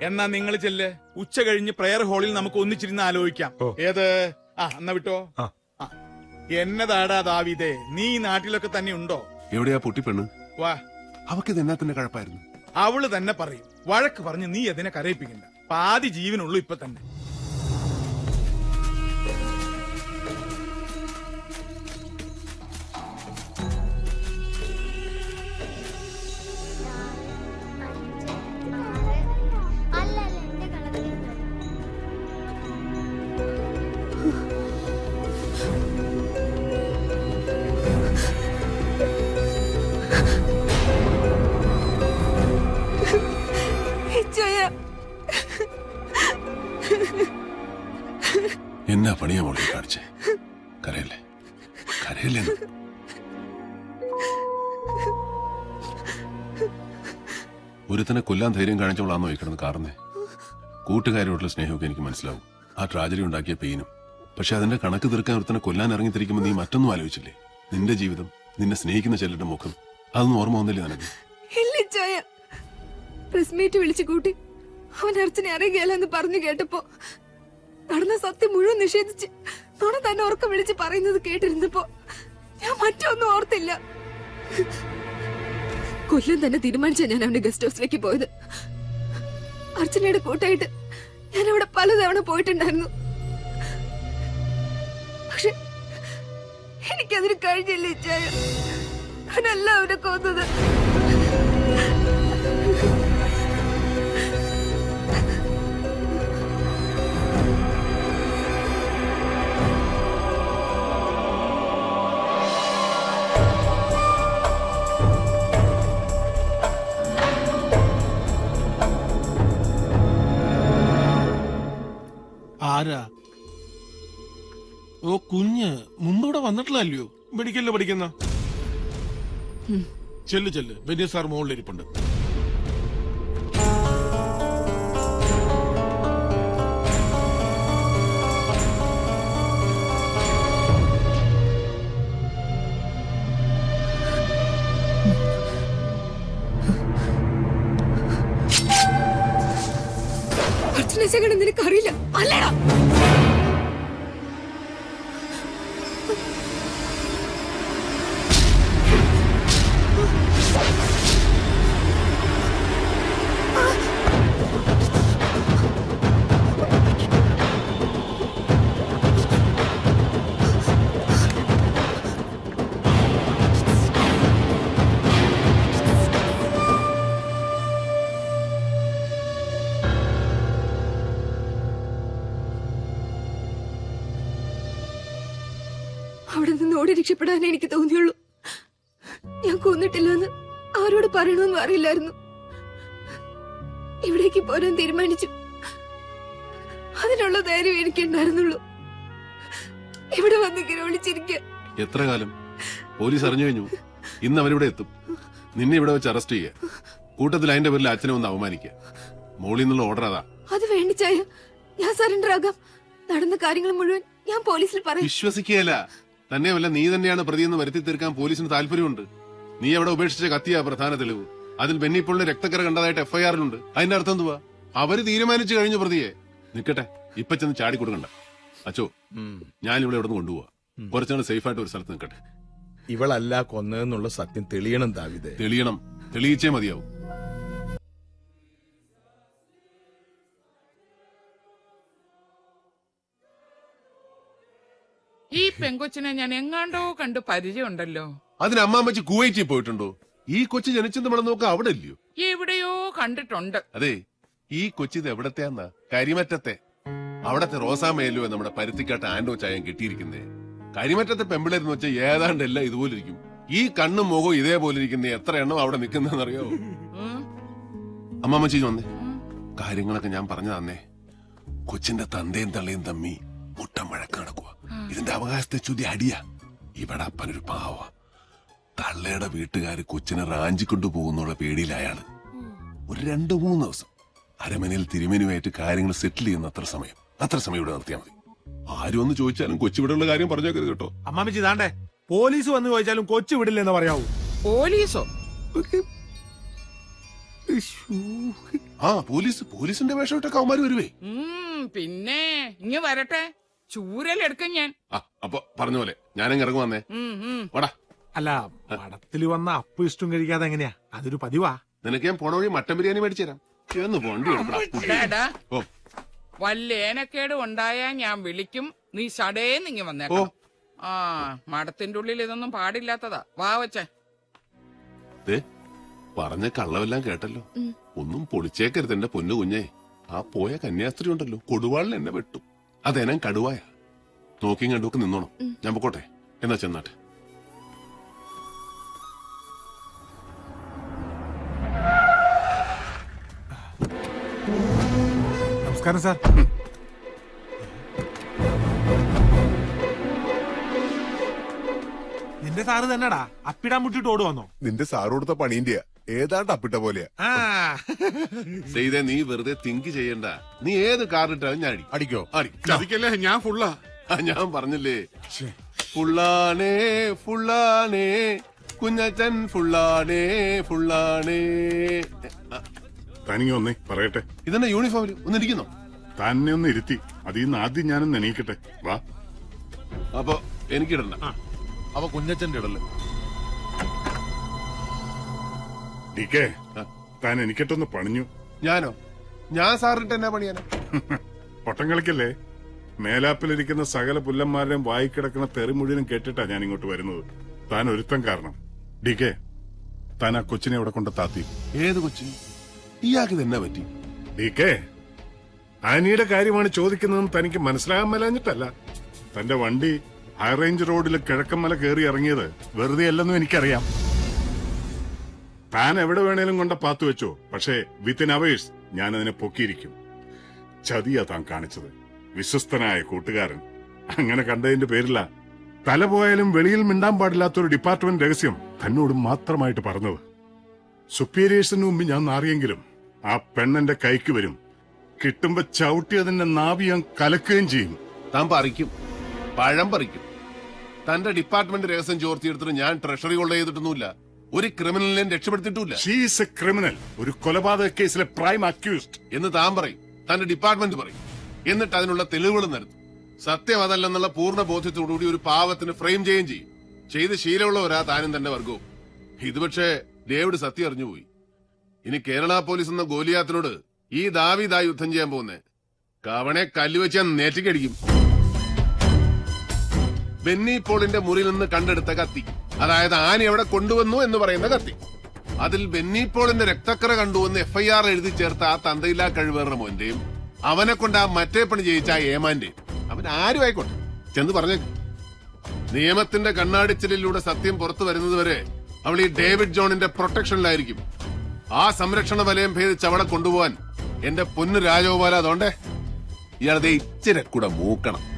എന്നാ നിങ്ങൾ ചെല്ല് ഉച്ച കഴിഞ്ഞ് പ്രെയർ ഹാളിൽ നമുക്ക് ഒന്നിച്ചിരുന്ന് ആലോചിക്കാം ഓ. ഏത് ആ എന്നാ വിട്ടോ ആ. ആ. എന്നതാടാ ദാവിദേ നീ ഈ നാട്ടിലൊക്കെ തന്നെ ഉണ്ടോ എവിടെയാ പൊട്ടിപ്പെണ്ണ് വാ അവക്കിത് എന്നാത്തിന്റെ കഴപ്പായിരുന്നു അവള് തന്നെ പറയും വഴക്ക് പറഞ്ഞ് നീ അതിനെ കരയിപ്പിക്കണ്ട പാതി ജീവനുള്ളൂ ഇപ്പൊ തന്നെ അല്ല അല്ല എന്റെ കളറിൽ ഇച്ചോയ എന്നാ പണിയാ മോളെ കാണിച്ചേ കരയല്ലേ കരയല്ലേ ഒരുത്തനെ കൊല്ലാൻ ധൈര്യം കാണിച്ചവളാന്നോ ഈ കിടന്ന് കാർന്നേ കൂട്ടുകാരോടുള്ള സ്നേഹമൊക്കെ എനിക്ക് മനസ്സിലാവും ആ ട്രാജഡി ഉണ്ടാക്കിയ പെയിനും പക്ഷെ അതിന്റെ കണക്ക് തീർക്കാൻ ഒരുത്തനെ കൊല്ലാൻ ഇറങ്ങിത്തിരിക്കുമ്പോൾ നീ മറ്റൊന്നും ആലോചിച്ചില്ലേ നിന്റെ ജീവിതം നിന്നെ സ്നേഹിക്കുന്ന ചെല്ലിന്റെ മുഖം അതൊന്നും ഓർമ്മ വന്നില്ലേ നിനക്ക് ഇല്ല ഇച്ചോയ പ്രസ് മീറ്റ് വിളിച്ചു കൂട്ടി അവൻ അർച്ചനെ അറിയുകയല്ലെന്ന് പറഞ്ഞു കേട്ടപ്പോ നടന്ന സത്യം മുഴുവൻ നിഷേധിച്ച് നുണ തന്നെ ഉറക്കം വിളിച്ച് പറയുന്നത് കേട്ടിരുന്നപ്പോ ഞാൻ മറ്റൊന്നും ഓർത്തില്ല കൊല്ലം തന്നെ തീരുമാനിച്ച ഞാൻ അവന്റെ ഗസ്റ്റ് ഹൗസിലേക്ക് പോയത് അർച്ചനയുടെ കൂട്ടായിട്ട് ഞാൻ അവിടെ പലതവണ പോയിട്ടുണ്ടായിരുന്നു പക്ഷെ എനിക്കതിന് കഴിഞ്ഞില്ല ഇച്ചായ അവനല്ല അവനെ കൊന്നത് ആരാ ഓ കുഞ്ഞ് മുമ്പ് ഇവിടെ വന്നിട്ടില്ലല്ലോ മെഡിക്കലില് പഠിക്കുന്ന ചെല്ല് ചെല്ല് ബെന്നി സാർ മുകളിലിരിപ്പുണ്ട് അർച്ചന ശേഖരൻ നിനക്ക് അറിയില്ല അല്ലടാ അവിടെ നിന്ന് ഓടി രക്ഷപ്പെടാൻ എനിക്ക് തോന്നിയുള്ളൂ ഞാൻ കൊന്നിട്ടില്ലെന്ന് ആരോട് പറയണമെന്നും അറിയില്ലായിരുന്നു ഇവിടേക്ക് പോരാൻ തീരുമാനിച്ചു അതിനുള്ള ധൈര്യം എനിക്ക് ഉണ്ടായിരുന്നുള്ളൂ ഇവിടെ വന്ന് ഇങ്ങനെ വിളിച്ചിരിക്കുക എത്ര കാലം പോലീസ് അറിഞ്ഞു കഴിഞ്ഞു ഇന്ന് അവരിവിടെ എത്തും നിന്നെ ഇവിടെ വെച്ച് അറസ്റ്റ് ചെയ്യുക കൂട്ടത്തിൽ അതിന്റെ പേരിൽ അച്ഛനെ ഒന്ന് അവമാനിക്കുക മോളിൽ നിന്നുള്ള ഓർഡർ അതാ അത് വേണ്ടിച്ചായ ഞാൻ സറണ്ടർ ആകാം നടന്ന കാര്യങ്ങൾ മുഴുവൻ ഞാൻ പോലീസിൽ പറയും വിശ്വസിക്കുകയല്ല തന്നെയുമല്ല നീ തന്നെയാണ് പ്രതിയെന്ന് വരുത്തി തീർക്കാൻ പോലീസിന് താല്പര്യമുണ്ട് നീ അവിടെ ഉപേക്ഷിച്ച കത്തിയാ പ്രധാന തെളിവ് അതിൽ ബെന്നിപ്പോളിന്റെ രക്തക്കറ കണ്ടതായിട്ട് എഫ്ഐആറിലുണ്ട് അതിന്റെ അർത്ഥം എന്തുവാ അവര് തീരുമാനിച്ചു കഴിഞ്ഞു പ്രതിയെ നിക്കട്ടെ ഇപ്പൊ ചെന്ന് ചാടി കൊടുക്കണ്ട അച്ചോ ഞാൻ ഇവിടെ ഇവിടെ നിന്ന് കൊണ്ടുപോവാ കുറച്ചുകൂടെ സേഫ് ആയിട്ട് ഒരു സ്ഥലത്ത് നിൽക്കട്ടെ ഇവളല്ല കൊന്നതെന്നുള്ള സത്യം തെളിയണം ദാവിദേ തെളിയണം തെളിയിച്ചേ മതിയാവും ഈ പെങ്കൊച്ചിനെ ഞാൻ എങ്ങാണ്ടോ കണ്ട് പരിചയമുണ്ടല്ലോ അതിന് അമ്മാമ്മച്ചി കുവൈറ്റിൽ പോയിട്ടുണ്ടോ ഈ കൊച്ചു ജനിച്ചെന്ന് നമ്മൾ നോക്കാം അവിടെ ഇല്ലയോ എവിടെയോ കണ്ടിട്ടുണ്ട് അതെ ഈ കൊച്ചിത് എവിടത്തെയാന്നാ കരിമറ്റത്തെ അവിടത്തെ റോസാമേലോ നമ്മുടെ പരുത്തിക്കാട്ട് ആൻഡോ ചായം കിട്ടിയിരിക്കുന്നേ കരിമറ്റത്തെ പെമ്പിളരെന്ന് വെച്ചാൽ ഏതാണ്ട് എല്ലാം ഇതുപോലെ ഇരിക്കും ഈ കണ്ണും മുഖവും ഇതേപോലെ ഇരിക്കുന്ന എത്ര എണ്ണം അവിടെ നിൽക്കുന്നതെന്ന് അറിയാവോ ഉം, അമ്മാമ്മച്ചി വന്നേ ഉം. കാര്യങ്ങളൊക്കെ ഞാൻ പറഞ്ഞു തന്നേ കൊച്ചിന്റെ തന്തയും തള്ളയും തമ്മി മുട്ടം വഴക്ക് നടക്കുക ഇതിന്റെ അവകാശത്തെ ചുതി അടിയാ ഇവിടെ അപ്പനൊരു പാവ തള്ളയുടെ വീട്ടുകാര് കൊച്ചിനെ റാഞ്ചിക്കൊണ്ടു പോകുന്നുള്ള പേടിയിലയാള് ഒരു രണ്ടു മൂന്ന് ദിവസം അരമനയിൽ തിരുമേനുമായിട്ട് കാര്യങ്ങൾ സെറ്റിൽ ചെയ്യുന്ന അത്ര സമയം അത്ര സമയം ഇവിടെ നിർത്തിയാൽ മതി ആരും ഒന്ന് ചോദിച്ചാലും കൊച്ചിവിടെയുള്ള കാര്യം പറഞ്ഞേക്കരുത് കേട്ടോ അമ്മാമ്മച്ചി താണ്ടേ പോലീസ് വന്ന് ചോദിച്ചാലും കൊച്ചു വിടില്ലെന്ന് പറയാവൂ പോലീസോ ആ പോലീസ് പോലീസിന്റെ വേഷം ഇട്ട കൗമാര് വരുവേ ഉം, പിന്നെ ഇങ്ങ് വരട്ടെ ചൂരലെടുക്കും ഞാൻ ആ അപ്പൊ പറഞ്ഞ പോലെ ഞാനങ്ങ് ഇറങ്ങും വന്നേ ഉം, ഉം. വാടാ അല്ല പടത്തില് വന്ന അപ്പ് ഇഷ്ടം കഴിക്കാതെ എങ്ങനെയാ അതൊരു പതിവാ നിനക്ക് ഞാൻ പോണ വഴി മട്ടൻ ബിരിയാണി മേടിച്ചു തരാം എന്ന് പോണ്ടി എടുക്കടാ. എടാ, എടാ, ഓ വല്ല ഏനക്കേട് ഉണ്ടായാ ഞാൻ വിളിക്കും നീ സടേന്ന് ഇങ്ങ് വന്നേക്കണം ആ മടത്തിന്റെ ഉള്ളിൽ ഇതൊന്നും പാടില്ലാത്തതാ വാ വച്ചേ ദേ പറഞ്ഞ കള്ളമെല്ലാം കേട്ടല്ലോ ഒന്നും പൊളിച്ചേക്കരുത് എന്റെ പൊന്നു കുഞ്ഞേ ആ പോയ കന്യാസ്ത്രീ ഉണ്ടല്ലോ കൊടുവാളിൽ എന്നെ വെട്ടു അതെനം കടുവായ നോക്കിയും കണ്ടുമൊക്കെ നിന്നോണം ഞാൻ പൊക്കോട്ടെ എന്നാ ചെന്നാട്ടെ നമസ്കാരം സാർ നിന്റെ സാറ് തന്നെടാ അപ്പിടാൻ മുട്ടിട്ട് ഓടുവന്നോ നിന്റെ സാറ് കൊടുത്ത പണീന്റെയാ ഏതാണ്ട് അപ്പിട്ട പോലെയാ ആ ചെയ്തേ നീ വെറുതെ തിങ്ക് ചെയ്യണ്ട നീ ഏത് കാറിട്ടാലും ഞാൻ അടി അടിക്കോ അടി ചതിക്കല്ലേ ഞാൻ ഫുള്ളാ ആ, ഞാൻ പറഞ്ഞില്ലേ ഫുള്ളാണേ ഫുള്ളാണേ കുഞ്ഞച്ചൻ ഫുള്ളാണേ ഫുള്ളാണേ ആ, തനിങ്ങ ഒന്നേ പറയട്ടെ ഇതെന്നെ യൂണിഫോമിൽ ഒന്നിരിക്കുന്നോ തന്നെ ഒന്ന് ഇരുത്തി അതിൽ നിന്ന് ആദ്യം ഞാനൊന്ന് എണീക്കട്ടെ വാ അപ്പൊ എനിക്കിടണ്ട അവ കുഞ്ഞച്ചന്റെ ഇടല് ഡി കെ ആ. താൻ എനിക്കിട്ടൊന്ന് പണിഞ്ഞു ഞാനോ ഞാൻ സാറിട്ട് എന്നാ പണിയാനാ പൊട്ടം കളിക്കല്ലേ മേലാപ്പിലിരിക്കുന്ന സകല പുല്ലന്മാരുടെയും വായിക്കിടക്കുന്ന തെറി മുഴുവനും കേട്ടിട്ടാ ഞാൻ ഇങ്ങോട്ട് വരുന്നത് താൻ ഒരുത്തം കാരണം ഡി കെ താൻ ആ കൊച്ചിനെ ഇവിടെ കൊണ്ട് താത്തി ഏത് കൊച്ചി ഇയാൾക്ക് ഇതെന്നാ പറ്റി ഡി കെ ആനിയുടെ കാര്യമാണ് ചോദിക്കുന്നതെന്ന് തനിക്ക് മനസ്സിലാകാൻ മേലാഞ്ഞിട്ടല്ല തന്റെ വണ്ടി ഹൈറേഞ്ച് റോഡിൽ കിഴക്കമ്മല കയറി ഇറങ്ങിയത് വെറുതെ അല്ലെന്നും എനിക്കറിയാം താൻ എവിടെ വേണേലും കൊണ്ട് പാത്തു വെച്ചോ പക്ഷേ വിത്തിൻ അവേഴ്സ് ഞാൻ അതിനെ പൊക്കിയിരിക്കും ചതിയാ താൻ കാണിച്ചത് വിശ്വസ്തനായ കൂട്ടുകാരൻ അങ്ങനെ കണ്ടതിന്റെ പേരില തല പോയാലും വെളിയിൽ മിണ്ടാൻ പാടില്ലാത്ത ഒരു ഡിപ്പാർട്ട്മെന്റ് രഹസ്യം തന്നോട് മാത്രമായിട്ട് പറഞ്ഞത് സുപ്പീരിയേഴ്സിന് മുമ്പ് ഞാൻ നാറിയെങ്കിലും ആ പെണ്ണെന്റെ കൈക്ക് വരും കിട്ടുമ്പോ ചവിട്ടി അതിന്റെ നാവി ഞാൻ കലക്കുകയും ചെയ്യും താൻ പറിക്കും പഴം പറിക്കും തന്റെ ഡിപ്പാർട്ട്മെന്റ് രഹസ്യം ചോർത്തിയെടുത്തിട്ട് ഞാൻ ട്രഷറി കൊള്ള ചെയ്തിട്ടൊന്നുമില്ല ഒരു ക്രിമിനലിനെയും രക്ഷപ്പെടുത്തിയിട്ടില്ല ഷീസ് എ ക്രിമിനൽ ഒരു കൊലപാതക കേസിലെ പ്രൈം അക്യൂസ്ഡ് എന്ന് താൻ പറയും തന്റെ ഡിപ്പാർട്ട്മെന്റ് പറയും എന്നിട്ട് അതിനുള്ള തെളിവുകൾ നിരത്തും സത്യം അതല്ലെന്നുള്ള പൂർണ്ണ ബോധ്യത്തോടുകൂടി ഒരു പാവത്തിന് ഫ്രെയിം ചെയ്യുകയും ചെയ്യും ചെയ്ത് ശീലമുള്ളവരാ താനും തന്റെ വർഗവും ഇത് പക്ഷേ ഡേവിഡ് സത്യം അറിഞ്ഞുപോയി ഇനി കേരള പോലീസ് എന്ന ഗോലിയാത്തിനോട് ഈ ദാവീദാ യുദ്ധം ചെയ്യാൻ പോകുന്നേ കവണെ കല്ലുവെച്ച് ഞാൻ നേറ്റിക്കടിക്കും ബെന്നി പോളിന്റെ മുറിയിൽ നിന്ന് കണ്ടെടുത്ത കത്തി അതായത് ആന എവിടെ കൊണ്ടുവന്നു എന്ന് പറയുന്ന കത്തി അതിൽ ബെന്നി പോളിന്റെ രക്തക്കറ കണ്ടുവന്ന് എഫ്ഐആർ എഴുതി ചേർത്ത ആ തന്തയില്ലാ കഴിവേറുടെ മോന്റെയും അവനെ കൊണ്ട് ആ മറ്റേ പണി ജയിച്ച ആ ഏമാന്റെയും അവൻ ആരും ആയിക്കോട്ടെ ചെന്ന് പറഞ്ഞേക്ക് നിയമത്തിന്റെ കണ്ണാടിച്ചിലിലൂടെ സത്യം പുറത്തു വരുന്നതുവരെ അവൾ ഈ ഡേവിഡ് ജോണിന്റെ പ്രൊട്ടക്ഷനിലായിരിക്കും ആ സംരക്ഷണ വലയം ഭേദിച്ച് അവിടെ കൊണ്ടുപോവാൻ എന്റെ പൊന്നു രാജഗോപാല അതുകൊണ്ടേ ഇയാളതെ ഇച്ചിരി കൂടെ മൂക്കണം